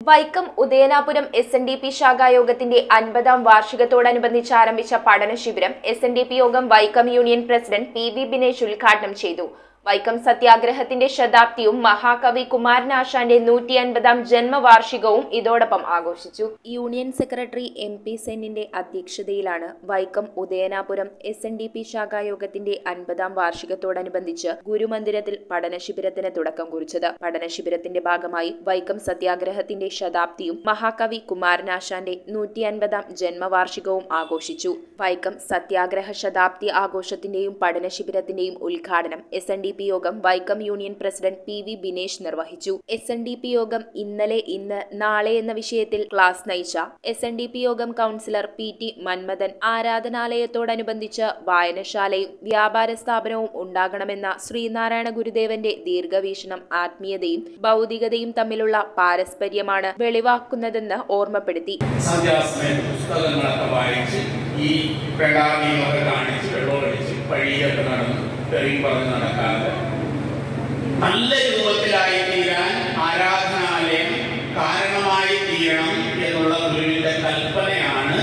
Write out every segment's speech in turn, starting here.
Vaikom Udayanapuram S N D P ശാഖായോഗത്തിന്റെ അൻപതാം വാർഷികത്തോടനുബന്ധിച്ച് ആരംഭിച്ച പഠന ശിബിരം S N D P Yogam Vaikom union president P V Binesh ഉദ്ഘാടനം ചെയ്തു വൈക്കം സത്യാഗ്രഹത്തിന്റെ ശതാബ്ദിയും മഹാകവി കുമാരനാശാന്റെ നൂറ്റി അൻപതാം ജന്മവാർഷികവും ഇതോടൊപ്പം ആഘോഷിച്ചു യൂണിയൻ സെക്രട്ടറി എം പി സെന്നിന്റെ അധ്യക്ഷതയിലാണ് Vaikom Udayanapuram S N D P ശാഖായോഗത്തിന്റെ അൻപതാം വാർഷികത്തോടനുബന്ധിച്ച് ഗുരുമന്ദിരത്തിൽ പഠനശിബിരത്തിന് തുടക്കം കുറിച്ചത് പഠനശിബിരത്തിന്റെ ഭാഗമായി വൈക്കം സത്യാഗ്രഹത്തിന്റെ ശതാബ്ദിയും മഹാകവി കുമാരനാശാന്റെ നൂറ്റി അൻപതാം ജന്മവാർഷികവും ആഘോഷിച്ചു വൈക്കം സത്യാഗ്രഹ ശതാബ്ദി ആഘോഷത്തിന്റെയും പഠനശിബിരത്തിന്റെയും ഉദ്ഘാടനം S N D P Yogam Vaikom union president P V Binesh നിർവഹിച്ചു എസ് എൻ ഡി പി യോഗം ഇന്നലെ ഇന്ന് നാളെ എന്ന വിഷയത്തിൽ ക്ലാസ് നയിച്ച S N D P Yogam councillor P T Manmadhan ആരാധനാലയത്തോടനുബന്ധിച്ച് വായനശാലയും വ്യാപാര സ്ഥാപനവും ഉണ്ടാകണമെന്ന ശ്രീനാരായണ ഗുരുദേവന്റെ ദീർഘവീക്ഷണം ആത്മീയതയും ഭൗതികതയും തമ്മിലുള്ള പാരസ്പര്യമാണ് വെളിവാക്കുന്നതെന്ന് ഓർമ്മപ്പെടുത്തി സന്ധ്യാസമയത്ത് പുസ്തകങ്ങളൊക്കെ വായിച്ച് ഈ പെടാമിയൊക്കെ കാണിച്ച് വെള്ളമൊഴിച്ച് വഴിയൊക്കെ നടന്ന് തെറി പറഞ്ഞ് നടക്കാതെ നല്ല രൂപത്തിലായി തീരാൻ ആരാധനാലയം കാരണമായി തീരണം എന്നുള്ള ഗുരുവിന്റെ കൽപ്പനയാണ്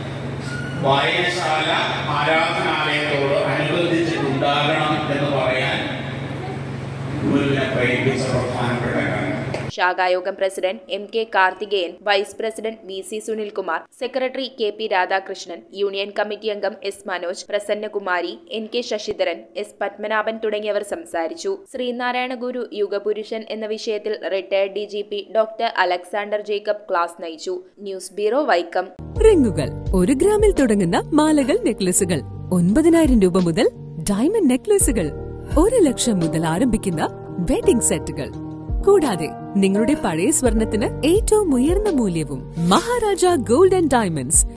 വായനശാല ആരാധനാലയത്തോട് അനുബന്ധിച്ചിട്ടുണ്ടാകണം എന്ന് പറയാൻ ഗുരുവിനെ പ്രേരിപ്പിച്ച പ്രധാനപ്പെട്ട കാര്യം ശാഖായോഗം president M K Karthikeyan vice president V C Sunilkumar secretary K P Radhakrishnan union committee അംഗം S Manoj Prasannakumari N K Sasidharan S Padmanabhan തുടങ്ങിയവർ സംസാരിച്ചു ശ്രീനാരായണ ഗുരു യുഗപുരുഷൻ എന്ന വിഷയത്തിൽ retired D G P doctor Alexander Jacob class നയിച്ചു ന്യൂസ് ബ്യൂറോ വൈക്കം റിങ്ങുകൾ ഒരു ഗ്രാമിൽ തുടങ്ങുന്ന മാലകൾ നെക്ലസുകൾ ഒൻപതിനായിരം രൂപ മുതൽ ഡയമണ്ട് നെക്ലസുകൾ ഒരു ലക്ഷം മുതൽ ആരംഭിക്കുന്ന വെഡിംഗ് സെറ്റുകൾ കൂടാതെ നിങ്ങളുടെ പഴയ സ്വർണത്തിന് ഏറ്റവും ഉയർന്ന മൂല്യവും മഹാരാജ ഗോൾഡ് ആൻഡ് ഡയമണ്ട്സ്